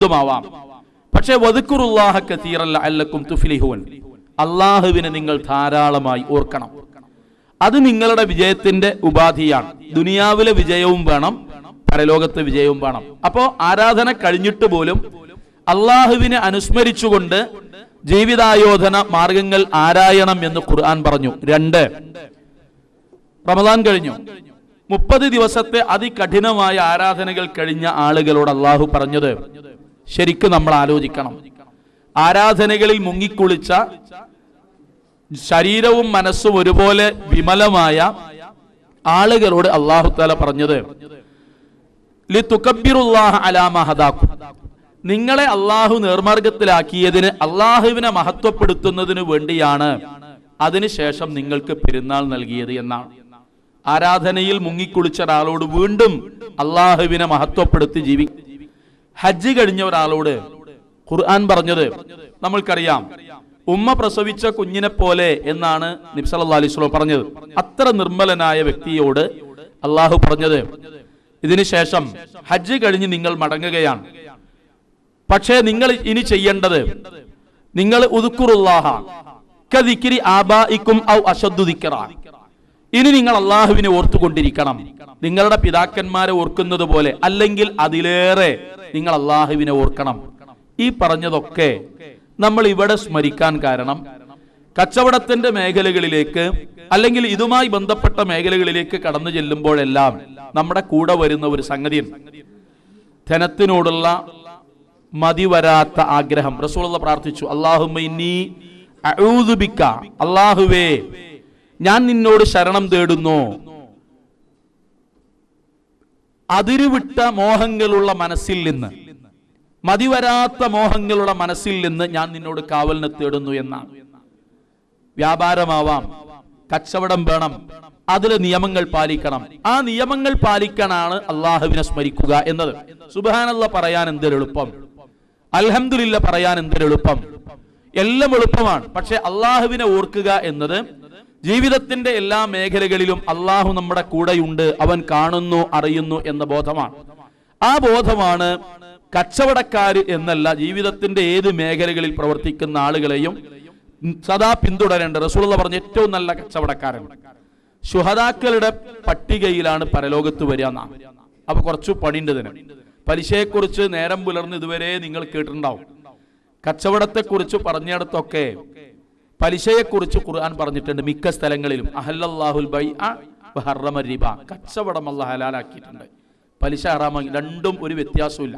ഇതുമാവാം പക്ഷേ വതുക്കുറുല്ലാഹ കതീറല്ല അല്ലക്കും തുഫ്ലിഹൂൻ അള്ളാഹുവിനെ നിങ്ങൾ ധാരാളമായി ഓർക്കണം അത് നിങ്ങളുടെ വിജയത്തിന്റെ ഉപാധിയാണ് ദുനിയാവിലെ വിജയവും വേണം പരലോകത്തെ വിജയവും വേണം അപ്പോ ആരാധന കഴിഞ്ഞിട്ട് പോലും അള്ളാഹുവിനെ അനുസ്മരിച്ചുകൊണ്ട് ജീവിതായോധന മാർഗങ്ങൾ ആരായണം എന്ന് ഖുർആൻ പറഞ്ഞു രണ്ട് റമദാൻ കഴിഞ്ഞു മുപ്പത് ദിവസത്തെ അതികഠിനമായ ആരാധനകൾ കഴിഞ്ഞ ആളുകളോട് അള്ളാഹു പറഞ്ഞത് ശരിക്കും നമ്മൾ ആലോചിക്കണം ആരാധനകളിൽ മുങ്ങിക്കുളിച്ച ശരീരവും മനസ്സും ഒരുപോലെ വിമലമായ ആളുകളോട് അള്ളാഹു താല പറഞ്ഞത് ലിതുകബ്ബിറുല്ലാഹ അലാ മാ ഹദാക്കും. നിങ്ങളെ അള്ളാഹു നേർമാർഗത്തിലാക്കിയതിന് അള്ളാഹുവിനെ മഹത്വപ്പെടുത്തുന്നതിന് വേണ്ടിയാണ് അതിനുശേഷം നിങ്ങൾക്ക് പെരുന്നാൾ നൽകിയത് എന്നാണ് ആരാധനയിൽ മുങ്ങിക്കുളിച്ച ഒരാളോട് വീണ്ടും അള്ളാഹുവിനെ മഹത്വപ്പെടുത്തി ജീവി ഹജ്ജ് കഴിഞ്ഞ ഒരാളോട് ഖുർആൻ പറഞ്ഞത് നമ്മൾക്കറിയാം ഉമ്മ പ്രസവിച്ച കുഞ്ഞിനെ പോലെ എന്നാണ് നിബ്സല്ലാ അലൈഹി സ്വലം പറഞ്ഞത് അത്ര നിർമ്മലനായ വ്യക്തിയോട് അള്ളാഹു പറഞ്ഞത് ഇതിനുശേഷം ഹജ്ജ് കഴിഞ്ഞ് നിങ്ങൾ മടങ്ങുകയാണ് പക്ഷേ നിങ്ങൾ ഇനി ചെയ്യേണ്ടത് നിങ്ങൾ ഉദുക്കുറുല്ലാഹ കദിക്കിരി ആബായിക്കും ഔ അശദ്ദു ദിക്റ. ഇനി നിങ്ങൾ അള്ളാഹുവിനെ ഓർത്തുകൊണ്ടിരിക്കണം നിങ്ങളുടെ പിതാക്കന്മാരെ ഓർക്കുന്നത് പോലെ അല്ലെങ്കിൽ അതിലേറെ നിങ്ങൾ അള്ളാഹുവിനെ ഓർക്കണം ഈ പറഞ്ഞതൊക്കെ നമ്മൾ ഇവിടെ സ്മരിക്കാൻ കാരണം കച്ചവടത്തിന്റെ മേഖലകളിലേക്ക് അല്ലെങ്കിൽ ഇതുമായി ബന്ധപ്പെട്ട മേഖലകളിലേക്ക് കടന്നു ചെല്ലുമ്പോഴെല്ലാം നമ്മുടെ കൂടെ വരുന്ന ഒരു സംഗതിയുണ്ട് ധനത്തിനോടുള്ള മതി വരാത്ത ആഗ്രഹം റസൂലുള്ള പ്രാർത്ഥിച്ചു അള്ളാഹുമി അള്ളാഹുവേ ഞാൻ നിന്നോട് ശരണം തേടുന്നു അതിരുവിട്ട മോഹങ്ങളുള്ള മനസ്സിൽ നിന്ന് മതിവരാത്ത മോഹങ്ങളുടെ മനസ്സിൽ നിന്ന് ഞാൻ നിന്നോട് കാവലിനെ തേടുന്നു എന്നാണ് വ്യാപാരമാവാം കച്ചവടം വേണം അതിലെ നിയമങ്ങൾ പാലിക്കണം ആ നിയമങ്ങൾ പാലിക്കാനാണ് അള്ളാഹുവിനെ സ്മരിക്കുക എന്നത് സുബാനല്ല പറയാൻ എന്തൊരു എളുപ്പം അൽഹംദുലില്ല പറയാൻ എന്തൊരു എളുപ്പം എല്ലാം എളുപ്പമാണ് പക്ഷെ അള്ളാഹുവിനെ ഓർക്കുക എന്നത് ജീവിതത്തിന്റെ എല്ലാ മേഖലകളിലും അള്ളാഹു നമ്മുടെ കൂടെയുണ്ട് അവൻ കാണുന്നു അറിയുന്നു എന്ന ബോധമാണ് ആ ബോധമാണ് കച്ചവടക്കാര് എന്നല്ല ജീവിതത്തിന്റെ ഏത് മേഖലകളിൽ പ്രവർത്തിക്കുന്ന ആളുകളെയും സദാ പിന്തുടരേണ്ട റസൂലുള്ള പറഞ്ഞ ഏറ്റവും നല്ല കച്ചവടക്കാരൻ ശുഹതാക്കളുടെ പട്ടികയിലാണ് പരലോകത്ത് വരിക എന്നാണ് അപ്പൊ കുറച്ച് പണിയുണ്ട് ഇതിന് പലിശയെക്കുറിച്ച് നേരം പുലർന്ന് ഇതുവരെ നിങ്ങൾ കേട്ടിട്ടുണ്ടാവും കച്ചവടത്തെക്കുറിച്ച് പറഞ്ഞിടത്തൊക്കെ പലിശയെക്കുറിച്ച് ഖുർആൻ പറഞ്ഞിട്ടുണ്ട് മിക്ക സ്ഥലങ്ങളിലും അഹല്ലാഹുൽ ബൈ റിബ കച്ചവടം അല്ല ഹലാലാക്കിയിട്ടുണ്ട് പലിശ ഹറാമാക്കി രണ്ടും ഒരു വ്യത്യാസമില്ല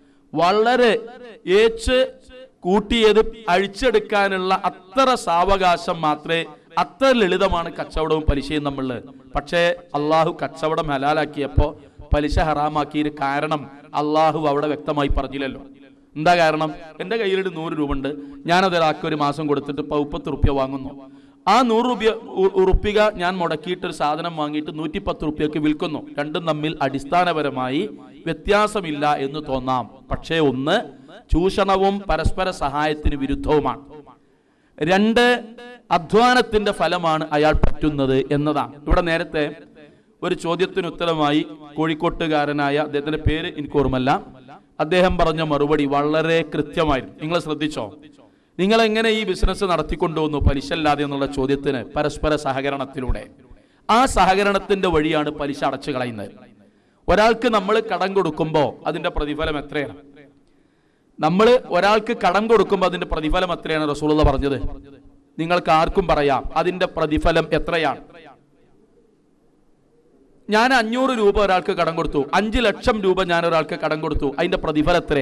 വളരെ ഏച്ച് കൂട്ടിയത് അഴിച്ചെടുക്കാനുള്ള അത്ര സാവകാശം മാത്രമേ അത്ര ലളിതമാണ് കച്ചവടവും പലിശയും തമ്മിൽ പക്ഷേ അള്ളാഹു കച്ചവടം ഹലാലാക്കിയപ്പോ പലിശ ഹറാമാക്കിയ കാരണം അള്ളാഹു അവിടെ വ്യക്തമായി പറഞ്ഞില്ലല്ലോ എന്താ കാരണം എന്റെ കയ്യിലൊരു നൂറ് രൂപ ഉണ്ട് ഞാനത് ഒരാൾക്ക് ഒരു മാസം കൊടുത്തിട്ട് ഇപ്പൊ മുപ്പത്ത് റുപ്യ വാങ്ങുന്നു ആ നൂറ് രൂപ ഉറുപ്പിക ഞാൻ മുടക്കിയിട്ട് ഒരു സാധനം വാങ്ങിയിട്ട് നൂറ്റിപ്പത്ത് റുപ്യക്ക് വിൽക്കുന്നു രണ്ടും തമ്മിൽ അടിസ്ഥാനപരമായി വ്യത്യാസമില്ല എന്ന് തോന്നാം പക്ഷേ ഒന്ന് ചൂഷണവും പരസ്പര സഹായത്തിന് വിരുദ്ധവുമാണ് രണ്ട് അധ്വാനത്തിന്റെ ഫലമാണ് അയാൾ പറ്റുന്നത് എന്നതാണ് ഇവിടെ നേരത്തെ ഒരു ചോദ്യത്തിന് ഉത്തരമായി കോഴിക്കോട്ടുകാരനായ അദ്ദേഹത്തിന്റെ പേര് എനിക്ക് ഓർമ്മല്ല അദ്ദേഹം പറഞ്ഞ മറുപടി വളരെ കൃത്യമായിരുന്നു നിങ്ങൾ ശ്രദ്ധിച്ചോ നിങ്ങൾ എങ്ങനെ ഈ ബിസിനസ് നടത്തിക്കൊണ്ടുവന്നു പലിശ അല്ലാതെ എന്നുള്ള ചോദ്യത്തിന് പരസ്പര സഹകരണത്തിലൂടെ ആ സഹകരണത്തിന്റെ വഴിയാണ് പലിശ അടച്ചു കളയുന്നത് ഒരാൾക്ക് നമ്മൾ കടം കൊടുക്കുമ്പോൾ അതിന്റെ പ്രതിഫലം എത്രയാണ് നമ്മൾ ഒരാൾക്ക് കടം കൊടുക്കുമ്പോൾ അതിന്റെ പ്രതിഫലം എത്രയാണ് റസൂലുള്ള പറഞ്ഞത് നിങ്ങൾക്ക് ആർക്കും പറയാം അതിന്റെ പ്രതിഫലം എത്രയാണ് ഞാൻ അഞ്ഞൂറ് രൂപ ഒരാൾക്ക് കടം കൊടുത്തു അഞ്ച് ലക്ഷം രൂപ ഞാൻ ഒരാൾക്ക് കടം കൊടുത്തു അതിന്റെ പ്രതിഫലം എത്രേ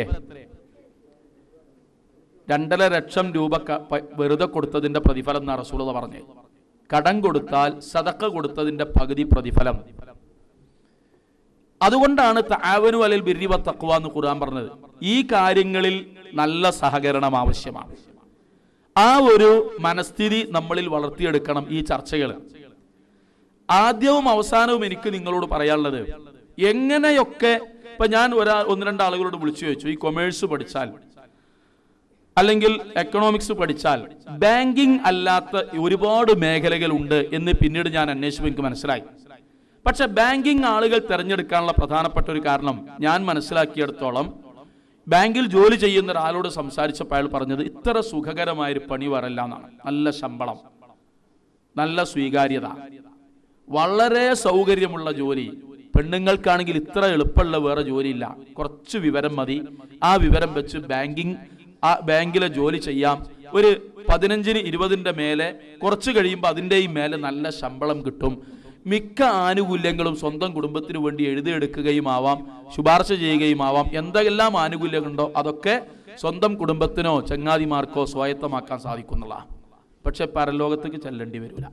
രണ്ടര ലക്ഷം രൂപ ക- പ- വെറുതെ കൊടുത്തതിന്റെ പ്രതിഫലം എന്നാ റസൂലത പറഞ്ഞത് കടം കൊടുത്താൽ സതക്ക കൊടുത്തതിന്റെ പകുതി പ്രതിഫലം അതുകൊണ്ടാണ് താവനു അലിൽ ബിരിവ തക്വ എന്ന് ഖുർആൻ പറഞ്ഞത് ഈ കാര്യങ്ങളിൽ നല്ല സഹകരണം ആവശ്യമാണ് ആ ഒരു മനസ്ഥിതി നമ്മളിൽ വളർത്തിയെടുക്കണം ഈ ചർച്ചകൾ ആദ്യവും അവസാനവും എനിക്ക് നിങ്ങളോട് പറയാനുള്ളത് എങ്ങനെയൊക്കെ ഇപ്പൊ ഞാൻ ഒരാ ഒന്ന് രണ്ട് ആളുകളോട് വിളിച്ചു ചോദിച്ചു ഈ കൊമേഴ്സ് പഠിച്ചാൽ അല്ലെങ്കിൽ എക്കണോമിക്സ് പഠിച്ചാൽ ബാങ്കിങ് അല്ലാത്ത ഒരുപാട് മേഖലകൾ ഉണ്ട് എന്ന് പിന്നീട് ഞാൻ അന്വേഷിച്ചപ്പോൾ എനിക്ക് മനസ്സിലായി പക്ഷെ ബാങ്കിങ് ആളുകൾ തിരഞ്ഞെടുക്കാനുള്ള പ്രധാനപ്പെട്ട ഒരു കാരണം ഞാൻ മനസ്സിലാക്കിയിടത്തോളം ബാങ്കിൽ ജോലി ചെയ്യുന്ന ഒരാളോട് സംസാരിച്ചപ്പോൾ അയാൾ പറഞ്ഞത് ഇത്ര സുഖകരമായൊരു പണി വരല്ല എന്നാണ് നല്ല ശമ്പളം നല്ല സ്വീകാര്യത വളരെ സൗകര്യമുള്ള ജോലി പെണ്ണുങ്ങൾക്കാണെങ്കിൽ ഇത്ര എളുപ്പമുള്ള വേറെ ജോലിയില്ല കുറച്ച് വിവരം മതി ആ വിവരം വെച്ച് ബാങ്കിങ് ആ ബാങ്കിലെ ജോലി ചെയ്യാം ഒരു പതിനഞ്ചിന് ഇരുപതിന്റെ മേലെ കുറച്ച് കഴിയുമ്പോൾ അതിൻ്റെയും മേലെ നല്ല ശമ്പളം കിട്ടും മിക്ക ആനുകൂല്യങ്ങളും സ്വന്തം കുടുംബത്തിന് വേണ്ടി എഴുതിയെടുക്കുകയും ആവാം ശുപാർശ ചെയ്യുകയും ആവാം എന്തെല്ലാം ആനുകൂല്യങ്ങളുണ്ടോ അതൊക്കെ സ്വന്തം കുടുംബത്തിനോ ചങ്ങാതിമാർക്കോ സ്വായത്തമാക്കാൻ സാധിക്കുന്നതാണ് പക്ഷെ പരലോകത്തേക്ക് ചെല്ലേണ്ടി വരില്ല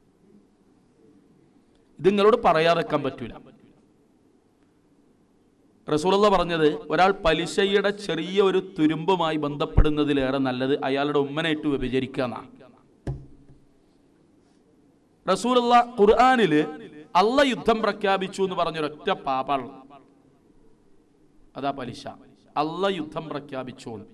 ഇത് നിങ്ങളോട് പറയാതെക്കാൻ പറ്റൂല റസൂലുള്ള പറഞ്ഞത് ഒരാൾ പലിശയുടെ ചെറിയ ഒരു തുരുമ്പുമായി ബന്ധപ്പെടുന്നതിലേറെ നല്ലത് അയാളുടെ ഉമ്മനായിട്ട് വ്യഭിചരിക്കുക എന്നാണ് റസൂലുള്ള ഖുർആാനില് അല്ല യുദ്ധം പ്രഖ്യാപിച്ചു എന്ന് പറഞ്ഞൊരൊറ്റ പാപാണ് അതാ പലിശ അല്ല യുദ്ധം പ്രഖ്യാപിച്ചു എന്ന്.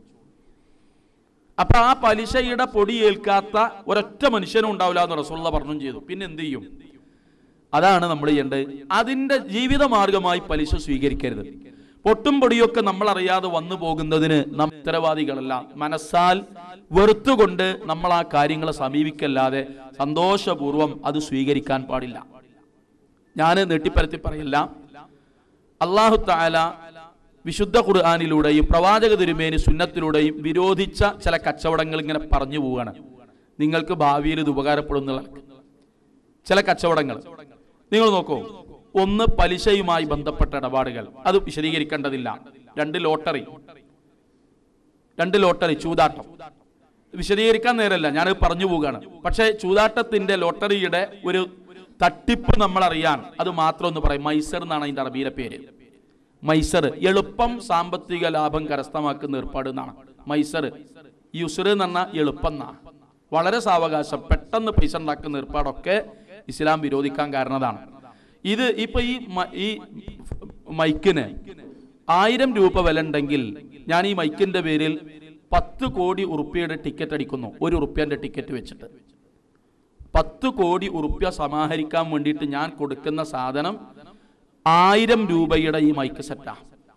അപ്പൊ ആ പലിശയുടെ പൊടി ഏൽക്കാത്ത ഒരൊറ്റ മനുഷ്യനും ഉണ്ടാവില്ല എന്ന് റസൂള്ള പറഞ്ഞു ചെയ്തു പിന്നെ എന്ത് ചെയ്യും അതാണ് നമ്മൾ ചെയ്യേണ്ടത് അതിന്റെ ജീവിത മാർഗമായി പലിശ സ്വീകരിക്കരുത് പൊട്ടും പൊടിയൊക്കെ നമ്മൾ അറിയാതെ വന്നു പോകുന്നതിന് നാം ഉത്തരവാദികളല്ല മനസ്സാൽ വെറുത്തുകൊണ്ട് നമ്മൾ ആ കാര്യങ്ങളെ സമീപിക്കല്ലാതെ സന്തോഷപൂർവം അത് സ്വീകരിക്കാൻ പാടില്ല ഞാൻ നീട്ടിപ്പരത്തി പറയില്ല അള്ളാഹു താല വിശുദ്ധ ഖുർആാനിലൂടെയും പ്രവാചക തിരുമേനി സുന്നത്തിലൂടെയും വിരോധിച്ച ചില കച്ചവടങ്ങൾ ഇങ്ങനെ പറഞ്ഞു പോവുകയാണ് നിങ്ങൾക്ക് ഭാവിയിൽ ഇത് ഉപകാരപ്പെടുന്ന ചില കച്ചവടങ്ങൾ നിങ്ങൾ നോക്കൂ ഒന്ന് പലിശയുമായി ബന്ധപ്പെട്ട ഇടപാടുകൾ അത് വിശദീകരിക്കേണ്ടതില്ല രണ്ട് ലോട്ടറി രണ്ട് ലോട്ടറി ചൂതാട്ടം വിശദീകരിക്കാൻ നേരല്ല ഞാൻ പറഞ്ഞു പോവുകയാണ് പക്ഷേ ചൂതാട്ടത്തിന്റെ ലോട്ടറിയുടെ ഒരു തട്ടിപ്പ് നമ്മൾ അറിയാൻ അത് മാത്രം ഒന്ന് പറയും മൈസർ എന്നാണ് അതിന്റെ അറബിയിലെ പേര് മൈസർ എളുപ്പം സാമ്പത്തിക ലാഭം കരസ്ഥമാക്കുന്ന ഏർപ്പാട് എന്നാണ് മൈസർ യുസർ എന്ന് പറഞ്ഞാൽ എളുപ്പം എന്നാണ് വളരെ സാവകാശം പെട്ടെന്ന് പൈസ ഉണ്ടാക്കുന്ന ഏർപ്പാടൊക്കെ ഇസ്ലാം വിരോധിക്കാൻ കാരണതാണ് ഇത് ഇപ്പൊ ഈ മ- ഈ മൈക്കിന് ആയിരം രൂപ വില ഉണ്ടെങ്കിൽ ഞാൻ ഈ മൈക്കിന്റെ പേരിൽ പത്ത് കോടി ഉറുപ്പ്യയുടെ ടിക്കറ്റ് അടിക്കുന്നു ഒരു ഉറുപ്പ്യന്റെ ടിക്കറ്റ് വെച്ചിട്ട് പത്ത് കോടി ഉറുപ്പ്യ സമാഹരിക്കാൻ വേണ്ടിയിട്ട് ഞാൻ കൊടുക്കുന്ന സാധനം ആയിരം രൂപയുടെ ഈ മൈക്ക് സെറ്റാ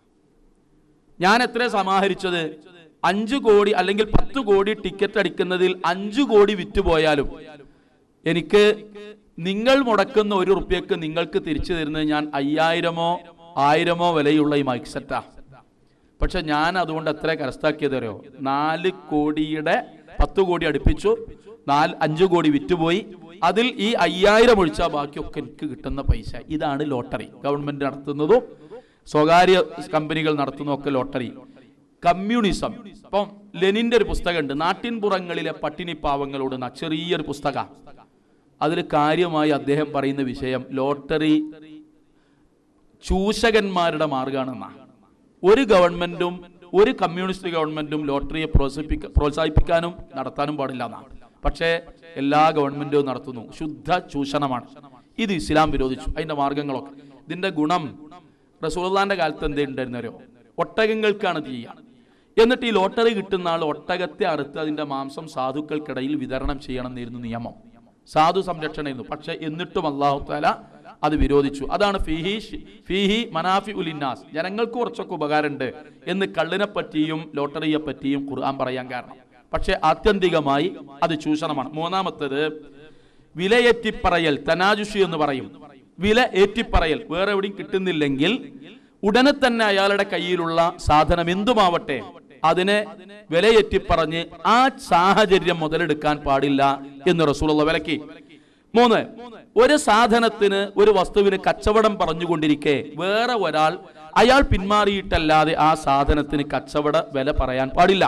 ഞാൻ എത്ര സമാഹരിച്ചത് അഞ്ചു കോടി അല്ലെങ്കിൽ പത്ത് കോടി ടിക്കറ്റ് അടിക്കുന്നതിൽ അഞ്ചു കോടി വിറ്റുപോയാലും എനിക്ക് നിങ്ങൾ മുടക്കുന്ന ഒരു റുപ്യക്ക് നിങ്ങൾക്ക് തിരിച്ചു തരുന്നത് ഞാൻ അയ്യായിരമോ ആയിരമോ വിലയുള്ള ഈ മൈക്ക് സെറ്റാ പക്ഷെ ഞാൻ അതുകൊണ്ട് എത്ര കരസ്ഥാക്കിയത് അറിയോ നാല് കോടിയുടെ പത്ത് കോടി അടുപ്പിച്ചു നാല് അഞ്ചു കോടി വിറ്റുപോയി അതിൽ ഈ അയ്യായിരം ഒഴിച്ചാൽ ബാക്കിയൊക്കെ എനിക്ക് കിട്ടുന്ന പൈസ ഇതാണ് ലോട്ടറി ഗവൺമെന്റ് നടത്തുന്നതും സ്വകാര്യ കമ്പനികൾ നടത്തുന്നതൊക്കെ ലോട്ടറി കമ്മ്യൂണിസം ഇപ്പം ലെനിന്റെ ഒരു പുസ്തകമുണ്ട് നാട്ടിൻപുറങ്ങളിലെ പട്ടിണി പാവങ്ങളോട് ന- ചെറിയൊരു പുസ്തക അതിൽ കാര്യമായി അദ്ദേഹം പറയുന്ന വിഷയം ലോട്ടറി ചൂഷകന്മാരുടെ മാർഗമാണെന്നാണ് ഒരു ഗവൺമെന്റും ഒരു കമ്മ്യൂണിസ്റ്റ് ഗവൺമെന്റും ലോട്ടറിയെ പ്രോത്സാഹിപ്പിക്ക പ്രോത്സാഹിപ്പിക്കാനും നടത്താനും പാടില്ല എന്നാണ് പക്ഷേ എല്ലാ ഗവൺമെന്റും നടത്തുന്നു ശുദ്ധ ചൂഷണമാണ് ഇത് ഇസ്ലാം വിരോധിച്ചു അതിന്റെ മാർഗങ്ങളൊക്കെ ഇതിന്റെ ഗുണം റസൂള്ളാന്റെ കാലത്ത് എന്തേ ഉണ്ടായിരുന്നവരോ ഒട്ടകങ്ങൾക്കാണ് ഇത് ചെയ്യുക എന്നിട്ട് ഈ ലോട്ടറി കിട്ടുന്ന ആൾ ഒട്ടകത്തെ അറുത്ത് അതിന്റെ മാംസം സാധുക്കൾക്കിടയിൽ വിതരണം ചെയ്യണം എന്നായിരുന്നു നിയമം സാധു സംരക്ഷണമായിരുന്നു പക്ഷെ എന്നിട്ടും അള്ളാഹു താല അത് വിരോധിച്ചു അതാണ് ഫിഹി ഷി- ഫിഹി മനാഫി ഉലിന്നാസ് ജനങ്ങൾക്ക് കുറച്ചൊക്കെ ഉപകാരമുണ്ട് എന്ന് കള്ളിനെ പറ്റിയും ലോട്ടറിയെ പറ്റിയും ഖുർആൻ പറയാൻ കാരണം പക്ഷെ ആത്യന്തികമായി അത് ചൂഷണമാണ് മൂന്നാമത്തേത് വിലയേറ്റിപ്പറയൽ തനാജുഷി എന്ന് പറയും വില ഏറ്റിപ്പറയൽ വേറെ എവിടെയും കിട്ടുന്നില്ലെങ്കിൽ ഉടനെ തന്നെ അയാളുടെ കയ്യിലുള്ള സാധനം എന്തുമാവട്ടെ അതിനെ വിലയേറ്റിപ്പറഞ്ഞ് ആ സാഹചര്യം മുതലെടുക്കാൻ പാടില്ല എന്ന് റസൂലുള്ള വിലക്കി മൂന്ന് ഒരു സാധനത്തിന് ഒരു വസ്തുവിന് കച്ചവടം പറഞ്ഞുകൊണ്ടിരിക്കെ വേറെ ഒരാൾ അയാൾ പിന്മാറിയിട്ടല്ലാതെ ആ സാധനത്തിന് കച്ചവട വില പറയാൻ പാടില്ല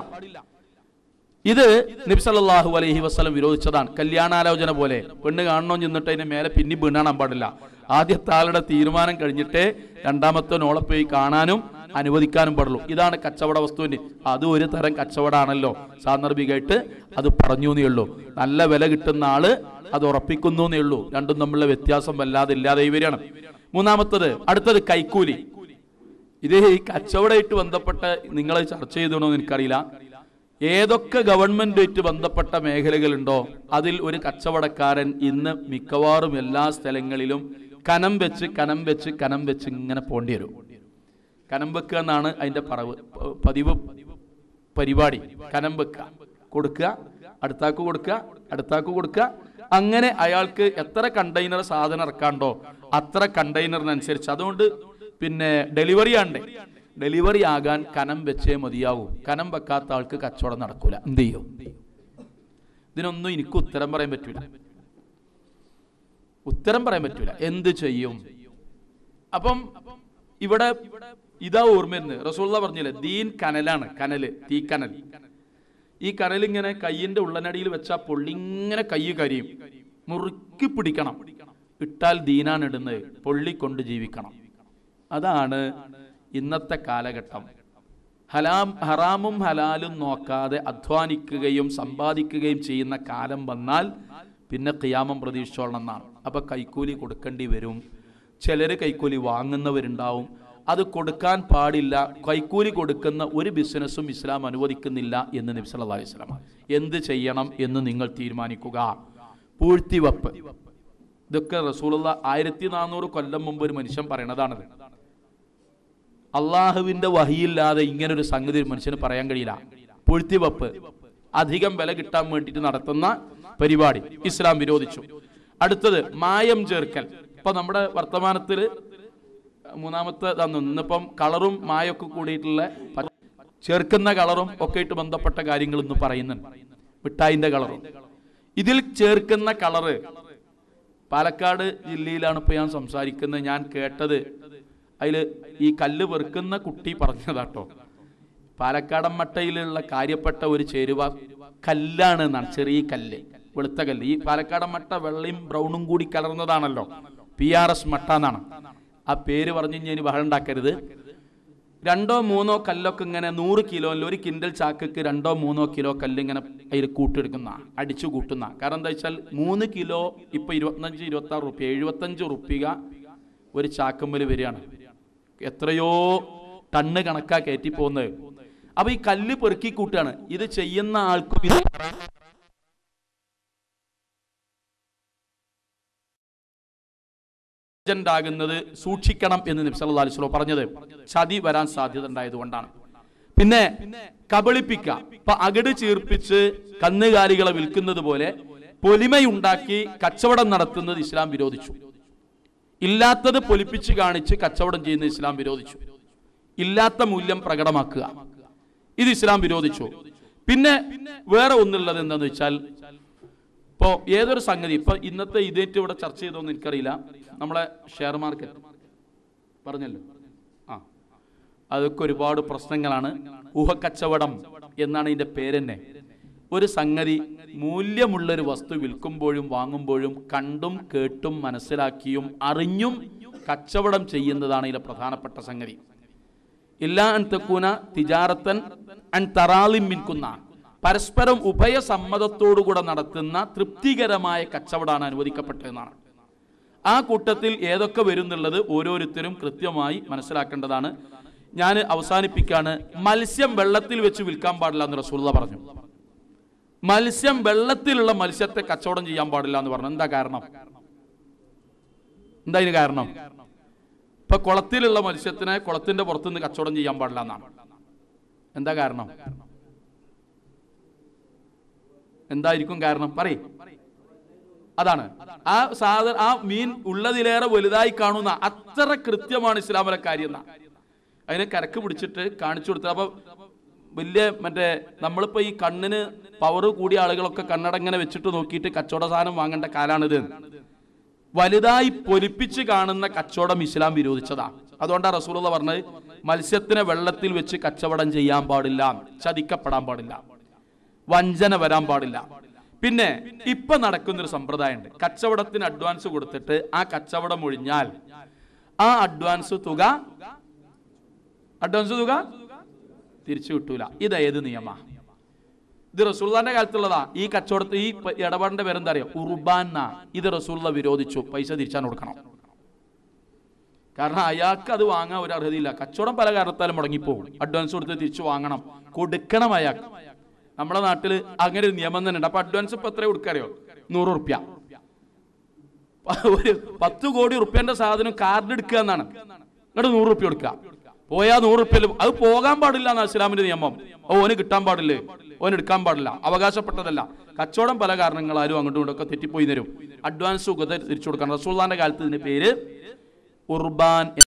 ഇത് നബ്സല്ലാഹു അലൈഹി വസ്ലം വിരോധിച്ചതാണ് കല്യാണാലോചന പോലെ പെണ്ണ് കാണണോ ചെന്നിട്ട് അതിന്റെ മേലെ പിന്നി വീണാൻ പാടില്ല ആദ്യത്തെ ആളുടെ തീരുമാനം കഴിഞ്ഞിട്ടേ രണ്ടാമത്തെ നോളെ പോയി കാണാനും അനുവദിക്കാനും പാടുള്ളൂ ഇതാണ് കച്ചവട വസ്തുവിന്റെ അത് ഒരു തരം കച്ചവടമാണല്ലോ സാന്ദർഭികമായിട്ട് അത് പറഞ്ഞു എന്നേ ഉള്ളൂ നല്ല വില കിട്ടുന്ന ആള് അത് ഉറപ്പിക്കുന്നു എന്നേ ഉള്ളൂ രണ്ടും തമ്മിലുള്ള വ്യത്യാസം വല്ലാതെ ഇല്ലാതെ വരികയാണ് മൂന്നാമത്തത് അടുത്തത് കൈക്കൂലി ഇത് ഈ കച്ചവടമായിട്ട് ബന്ധപ്പെട്ട് നിങ്ങൾ ചർച്ച ചെയ്തോണോ എന്ന് എനിക്കറിയില്ല ഏതൊക്കെ ഗവൺമെന്റുമായിട്ട് ബന്ധപ്പെട്ട മേഖലകളുണ്ടോ അതിൽ ഒരു കച്ചവടക്കാരൻ ഇന്ന് മിക്കവാറും എല്ലാ സ്ഥലങ്ങളിലും കനം വെച്ച് കനം വെച്ച് കനം വെച്ച് ഇങ്ങനെ പോണ്ടി വരും കനം വെക്കുക എന്നാണ് അതിന്റെ പറവ് പ- പതിവ് പരിപാടി കനം വെക്കുക കൊടുക്കുക അടുത്താക്ക് കൊടുക്കുക അടുത്താക്ക് കൊടുക്കുക അങ്ങനെ അയാൾക്ക് എത്ര കണ്ടെയ്നർ സാധനം ഇറക്കാണ്ടോ അത്ര കണ്ടെയ്നറിനനുസരിച്ച് അതുകൊണ്ട് പിന്നെ ഡെലിവറി ആണ്ടേ ഡെലിവറി ആകാൻ കനം വെച്ചേ മതിയാവൂ കനം വെക്കാത്ത ആൾക്ക് കച്ചവടം നടക്കൂല എന്ത് ചെയ്യും ഇതിനൊന്നും എനിക്ക് ഉത്തരം പറയാൻ പറ്റൂല ഉത്തരം പറയാൻ പറ്റൂല എന്ത് ചെയ്യും അപ്പം ഇവിടെ ഇതാ ഓർമ്മ വരുന്നത് റസൂള്ള പറഞ്ഞില്ലേ ദീൻ കനലാണ് കനല് തീക്കനൽ ഈ കനൽ ഇങ്ങനെ കയ്യിന്റെ ഉള്ളനടിയിൽ വെച്ചാൽ പൊള്ളിങ്ങനെ കൈ കരിയും മുറുക്കി പിടിക്കണം ഇട്ടാൽ ദീനാണ് ഇടുന്നത് പൊള്ളിക്കൊണ്ട് ജീവിക്കണം അതാണ് ഇന്നത്തെ കാലഘട്ടം ഹലാം ഹറാമും ഹലാലും നോക്കാതെ അധ്വാനിക്കുകയും സമ്പാദിക്കുകയും ചെയ്യുന്ന കാലം വന്നാൽ പിന്നെ ഖിയാമം പ്രതീക്ഷിച്ചോളണം എന്നാണ് അപ്പൊ കൈക്കൂലി കൊടുക്കേണ്ടി വരും ചിലര് കൈക്കൂലി വാങ്ങുന്നവരുണ്ടാവും അത് കൊടുക്കാൻ പാടില്ല കൈക്കൂലി കൊടുക്കുന്ന ഒരു ബിസിനസ്സും ഇസ്ലാം അനുവദിക്കുന്നില്ല എന്ന് നബി സല്ലല്ലാഹു അലൈഹി വസല്ലം എന്ത് ചെയ്യണം എന്ന് നിങ്ങൾ തീരുമാനിക്കുക പൂഴ്ത്തിവപ്പ് ഇതൊക്കെ റസൂലുള്ള ആയിരത്തി നാനൂറ് കൊല്ലം മുമ്പ് ഒരു മനുഷ്യൻ പറയണതാണത് അള്ളാഹുവിന്റെ വഹിയില്ലാതെ ഇങ്ങനെ ഒരു സംഗതി ഒരു മനുഷ്യന് പറയാൻ കഴിയില്ല പൂഴ്ത്തിവപ്പ് അധികം വില കിട്ടാൻ വേണ്ടിയിട്ട് നടത്തുന്ന പരിപാടി ഇസ്ലാം വിരോധിച്ചു അടുത്തത് മായം ചേർക്കൽ ഇപ്പൊ നമ്മുടെ വർത്തമാനത്തില് മൂന്നാമത്തെ തന്നു ഇന്നിപ്പം കളറും മായൊക്കെ കൂടിയിട്ടുള്ള പ- ചേർക്കുന്ന കളറും ഒക്കെ ആയിട്ട് ബന്ധപ്പെട്ട കാര്യങ്ങൾ ഇന്ന് പറയുന്നുണ്ട് മിഠായിന്റെ കളറും ഇതിൽ ചേർക്കുന്ന കളറ് പാലക്കാട് ജില്ലയിലാണ് ഇപ്പൊ ഞാൻ സംസാരിക്കുന്നത് ഞാൻ കേട്ടത് അതിൽ ഈ കല്ല് വെറുക്കുന്ന കുട്ടി പറഞ്ഞതാട്ടോ പാലക്കാടൻ മട്ടയിലുള്ള കാര്യപ്പെട്ട ഒരു ചേരുവ കല്ലാണ് എന്നാണ് ചെറിയ കല്ല് വെളുത്ത കല്ല് ഈ പാലക്കാടൻ മട്ട വെള്ളയും ബ്രൗണും കൂടി കലർന്നതാണല്ലോ പി ആർ എസ് മട്ട എന്നാണ് ആ പേര് പറഞ്ഞു കഴിഞ്ഞാൽ ഇനി ബഹളം ഉണ്ടാക്കരുത് രണ്ടോ മൂന്നോ കല്ലൊക്കെ ഇങ്ങനെ നൂറ് കിലോയിൽ ഒരു കിൻഡൽ ചാക്കക്ക് രണ്ടോ മൂന്നോ കിലോ കല്ല് ഇങ്ങനെ അതിൽ കൂട്ടിയെടുക്കുന്ന അടിച്ചു കൂട്ടുന്ന കാരണം എന്താ വെച്ചാൽ മൂന്ന് കിലോ ഇപ്പൊ ഇരുപത്തഞ്ച് ഇരുപത്തി ആറ് റുപ്യ എഴുപത്തഞ്ച് റുപ്യ ഒരു ചാക്കമ്മൽ വരികയാണ് എത്രയോ ടണ്ണ് കണക്കാ കയറ്റി പോകുന്നത് അപ്പൊ ഈ കല്ല് പെറുക്കി കൂട്ടുകയാണ് ഇത് ചെയ്യുന്ന ആൾക്കും ഇത് ഏജന്റ് ആകുന്നത് സൂക്ഷിക്കണം എന്ന് നബി സല്ലല്ലാഹു അലൈഹി വസല്ലം പറഞ്ഞത് ചതി വരാൻ സാധ്യത ഉണ്ടായതുകൊണ്ടാണ് പിന്നെ കബളിപ്പിക്ക ഇപ്പൊ അകട് ചീർപ്പിച്ച് കന്നുകാലികളെ വിൽക്കുന്നത് പോലെ പൊലിമയുണ്ടാക്കി കച്ചവടം നടത്തുന്നത് ഇസ്ലാം വിരോധിച്ചു ഇല്ലാത്തത് പൊലിപ്പിച്ച് കാണിച്ച് കച്ചവടം ചെയ്യുന്ന ഇസ്ലാം വിരോധിച്ചു ഇല്ലാത്ത മൂല്യം പ്രകടമാക്കുക ഇത് ഇസ്ലാം വിരോധിച്ചു പിന്നെ വേറെ ഒന്നുള്ളത് എന്താന്ന് വെച്ചാൽ ഇപ്പോ ഏതൊരു സംഗതി ഇപ്പൊ ഇന്നത്തെ ഇതേറ്റ് ഇവിടെ ചർച്ച ചെയ്തോന്ന് എനിക്കറിയില്ല നമ്മളെ ഷെയർ മാർക്കറ്റ് പറഞ്ഞല്ലോ ആ അതൊക്കെ ഒരുപാട് പ്രശ്നങ്ങളാണ് ഊഹക്കച്ചവടം എന്നാണ് ഇതിന്റെ പേരെന്നെ ഒരു സംഗതി മൂല്യമുള്ളൊരു വസ്തു വിൽക്കുമ്പോഴും വാങ്ങുമ്പോഴും കണ്ടും കേട്ടും മനസ്സിലാക്കിയും അറിഞ്ഞും കച്ചവടം ചെയ്യുന്നതാണ് ഇതിലെ പ്രധാനപ്പെട്ട സംഗതി ഇല്ല അൻ തെക്കൂന തിജാറത്തൻ അൻ തറാളിം മിൻകുന്ന പരസ്പരം ഉഭയസമ്മതത്തോടുകൂടെ നടത്തുന്ന തൃപ്തികരമായ കച്ചവടമാണ് അനുവദിക്കപ്പെട്ടതെന്നാണ് ആ കൂട്ടത്തിൽ ഏതൊക്കെ വരുന്നുള്ളത് ഓരോരുത്തരും കൃത്യമായി മനസ്സിലാക്കേണ്ടതാണ് ഞാൻ അവസാനിപ്പിക്കാണ് മത്സ്യം വെള്ളത്തിൽ വെച്ച് വിൽക്കാൻ പാടില്ല എന്ന് റസൂള്ള പറഞ്ഞു മത്സ്യം വെള്ളത്തിലുള്ള മത്സ്യത്തെ കച്ചവടം ചെയ്യാൻ പാടില്ല എന്ന് പറഞ്ഞു എന്താ കാരണം എന്താ ഇതിന് കാരണം ഇപ്പൊ കുളത്തിലുള്ള മത്സ്യത്തിനെ കുളത്തിന്റെ പുറത്തുനിന്ന് കച്ചവടം ചെയ്യാൻ പാടില്ല എന്നാണ് എന്താ കാരണം എന്തായിരിക്കും കാരണം പറയ് അതാണ് ആ സാധന ആ മീൻ ഉള്ളതിലേറെ വലുതായി കാണുന്ന അത്ര കൃത്യമാണ് ഇസ്ലാമിലെ കാര്യം എന്നാ അതിനെ കരക്ക് പിടിച്ചിട്ട് കാണിച്ചു കൊടുത്തത് അപ്പൊ വലിയ മറ്റേ നമ്മളിപ്പോ ഈ കണ്ണിന് പവർ കൂടിയ ആളുകളൊക്കെ കണ്ണടങ്ങനെ വെച്ചിട്ട് നോക്കിയിട്ട് കച്ചവട സാധനം വാങ്ങേണ്ട കാലാണിത് വലുതായി പൊലിപ്പിച്ച് കാണുന്ന കച്ചവടം ഇസ്ലാം വിരോധിച്ചതാ അതുകൊണ്ടാണ് റസൂലുള്ള പറഞ്ഞത് മത്സ്യത്തിനെ വെള്ളത്തിൽ വെച്ച് കച്ചവടം ചെയ്യാൻ പാടില്ല ചതിക്കപ്പെടാൻ പാടില്ല വഞ്ചന വരാൻ പാടില്ല പിന്നെ ഇപ്പൊ നടക്കുന്നൊരു സമ്പ്രദായമുണ്ട് കച്ചവടത്തിന് അഡ്വാൻസ് കൊടുത്തിട്ട് ആ കച്ചവടം ഒഴിഞ്ഞാൽ ആ അഡ്വാൻസ് തുക അഡ്വാൻസ് തുക തിരിച്ചു കിട്ടൂല ഇത് ഏത് നിയമ ഇത് റസൂള്ളാന്റെ കാലത്തുള്ളതാ ഈ കച്ചവടത്തിൽ ഈ പ- ഇടപാടിന്റെ പേരെന്താ അറിയോ ഉർബാന ഇത് റസൂള്ള വിരോധിച്ചു പൈസ തിരിച്ചാൻ കൊടുക്കണം കാരണം അയാൾക്ക് അത് വാങ്ങാൻ ഒരു അർഹതയില്ല കച്ചവടം പല കാരണത്താലും മുടങ്ങിപ്പോകും അഡ്വാൻസ് കൊടുത്ത് തിരിച്ചു വാങ്ങണം കൊടുക്കണം അയാൾക്ക് നമ്മുടെ നാട്ടില് അങ്ങനെ ഒരു നിയമം തന്നെ ഉണ്ട് അപ്പൊ അഡ്വാൻസ് ഇപ്പൊ എത്ര കൊടുക്കറിയോ നൂറ് റുപ്യ ഒരു പത്ത് കോടി റുപ്യന്റെ സാധനം കാർഡ് എടുക്കുക എന്നാണ് എന്നിട്ട് നൂറ് റുപ്യ കൊടുക്കുക പോയാൽ നൂറ് റുപ്യ അത് പോകാൻ പാടില്ല എന്നാ ഇസ്ലാമിന്റെ നിയമം ഓ ഓന് കിട്ടാൻ പാടില്ലേ ഓന് എടുക്കാൻ പാടില്ല അവകാശപ്പെട്ടതല്ല കച്ചവടം പല കാരണങ്ങളാലും അങ്ങോട്ടും ഇങ്ങോട്ടും ഒക്കെ തെറ്റിപ്പോയി തരും അഡ്വാൻസ് ഉഗത തിരിച്ചു കൊടുക്കണം റസൂള്ളാന്റെ കാലത്ത് ഇതിന്റെ പേര് ഉർബാൻ